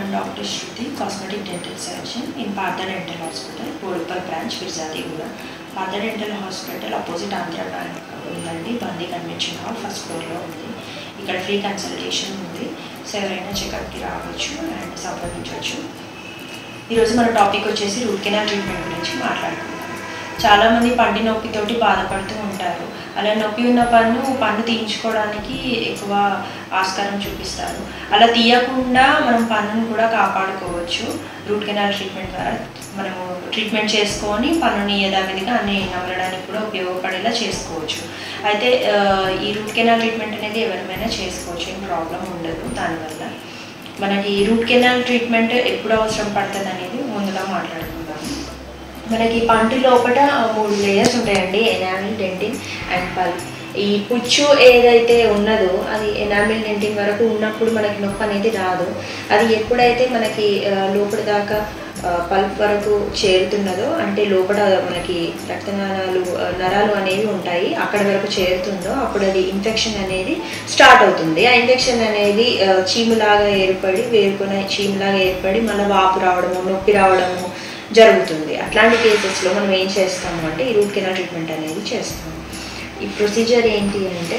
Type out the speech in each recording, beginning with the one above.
I'm Dr. Shruti, cosmetic dental surgeon in Partha Dental Hospital, Bodupal branch, Virzadegura. Partha dental hospital opposite Andhra bank ఉందండి Bandi convention hall first ఫ్లోర్లో ఉంది ఇక్కడ free consultation ఉంది so ఎవరైనా చెకప్కి రావచ్చు and సంప్రదించవచ్చు ఈరోజు మన టాపిక్ వచ్చేసి రూట్ కెనాల్ ట్రీట్మెంట్ గురించి మాట్లాడుకుందాం చాలామంది పంటి నొప్పితోటి బాధపడుతూ ఉంటారు అలా నొప్పి ఉన్న పన్ను పన్ను తీయించుకోవడానికి ఎక్కువ ఆస్కారం చూపిస్తారు అలా తీయకుండా మనం పన్నును కూడా కాపాడుకోవచ్చు రూట్ కెనాల్ ట్రీట్మెంట్ ద్వారా మనము ట్రీట్మెంట్ చేసుకొని పన్నుని యథావిధిగా అన్ని నమలడానికి కూడా ఉపయోగపడేలా చేసుకోవచ్చు అయితే ఆ, ఈ రూట్ కెనాల్ ట్రీట్మెంట్ అనేది ఎవరిమైనా చేసుకోవచ్చు ఏం ప్రాబ్లం ఉండదు దానివల్ల మనకి రూట్ కెనాల్ ట్రీట్మెంట్ ఎప్పుడు అవసరం పడుతుంది అనేది ముందుగా మాట్లాడుకుందాం మనకి పంటి లోపల మూడు లేయర్స్ ఉంటాయండి ఎనామిల్ డెంటిన్ అండ్ పల్ ఈ పుచ్చు ఏదైతే ఉన్నదో అది ఎనామిల్ డెంటిన్ వరకు ఉన్నప్పుడు మనకి నొప్పి అనేది రాదు అది ఎప్పుడైతే మనకి ఆ, లోపల దాకా పల్ప్ వరకు చేరుతున్నదో అంటే లోపల మనకి రక్తనాళాలు ఆ, నరాలు అనేవి ఉంటాయి అక్కడ వరకు చేరుతుందో అప్పుడు అది ఇన్ఫెక్షన్ అనేది స్టార్ట్ అవుతుంది ఆ ఇన్ఫెక్షన్ అనేది ఆ, చీములాగా ఏర్పడి వేరుకున్న చీములాగా ఏర్పడి మళ్ళీ వాపు రావడము నొప్పి రావడము జరుగుతుంది అట్లాంటి కేసెస్లో మనం ఏం చేస్తాము అంటే ఈ రూట్ కెనాల్ ట్రీట్మెంట్ అనేది చేస్తాము ఈ ప్రొసీజర్ ఏంటి అంటే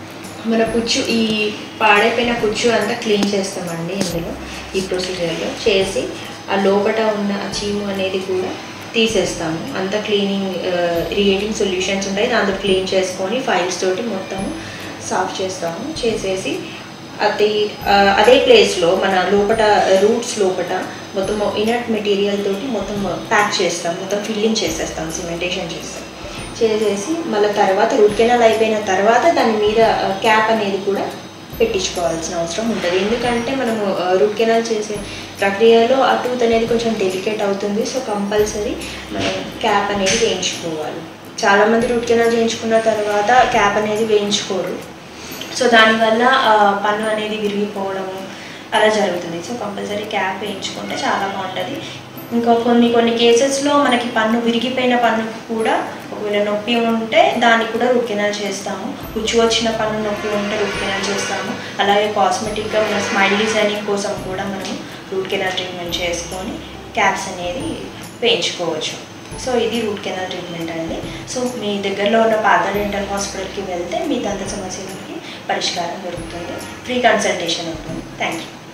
మన పుచ్చు ఈ పాడైపోయిన పుచ్చు అంతా క్లీన్ చేస్తామండి ఇందులో ఈ ప్రొసీజర్లో చేసి ఆ లోపట ఉన్న ఆ చీము అనేది కూడా తీసేస్తాము అంత క్లీనింగ్ రియేటింగ్ సొల్యూషన్స్ ఉంటాయి దాంతో క్లీన్ చేసుకొని ఫైల్స్ తోటి మొత్తము సాఫ్ చేస్తాము చేసేసి అది ఆ, అదే ప్లేస్లో మన లోపట రూట్స్ లోపట మొత్తం ఇనట్ మెటీరియల్ తోటి మొత్తం ప్యాక్ చేస్తాం మొత్తం ఫిల్లింగ్ చేసేస్తాం సిమెంటేషన్ చేస్తాం చేసేసి మళ్ళీ తర్వాత రూట్ కెనాల్ అయిపోయిన తర్వాత దాని మీద క్యాప్ అనేది కూడా పెట్టించుకోవాల్సిన అవసరం ఉంటుంది ఎందుకంటే మనము రూట్ కెనాల్ చేసే ప్రక్రియలో ఆ టూత్ అనేది కొంచెం డెలికేట్ అవుతుంది సో కంపల్సరీ మనం క్యాప్ అనేది వేయించుకోవాలి చాలామంది రూట్ కెనాల్ చేయించుకున్న తర్వాత క్యాప్ అనేది వేయించుకోరు సో దానివల్ల ఆ, పన్ను అనేది విరిగిపోవడము అలా జరుగుతుంది సో కంపల్సరీ క్యాప్ వేయించుకుంటే చాలా బాగుంటుంది ఇంకా కొన్ని కొన్ని కేసెస్లో మనకి పన్ను విరిగిపోయిన పన్నుకు కూడా ఒకవేళ నొప్పి ఉంటే దాన్ని కూడా రూట్ కెనాల్ చేస్తాము పుచ్చు వచ్చిన పన్ను నొప్పి ఉంటే రూట్ కెనాల్ చేస్తాము అలాగే కాస్మెటిక్గా మన స్మైల్ డిజైనింగ్ కోసం కూడా మనం రూట్ కెనాల్ ట్రీట్మెంట్ చేసుకొని క్యాప్స్ అనేది వేయించుకోవచ్చు సో ఇది రూట్ కెనాల్ ట్రీట్మెంట్ అండి సో మీ దగ్గరలో ఉన్న పాత డెంటల్ హాస్పిటల్కి వెళ్తే మీ దంత సమస్యలకి పరిష్కారం దొరుకుతుంది ఫ్రీ కన్సల్టేషన్ ఉంటుంది థ్యాంక్ యూ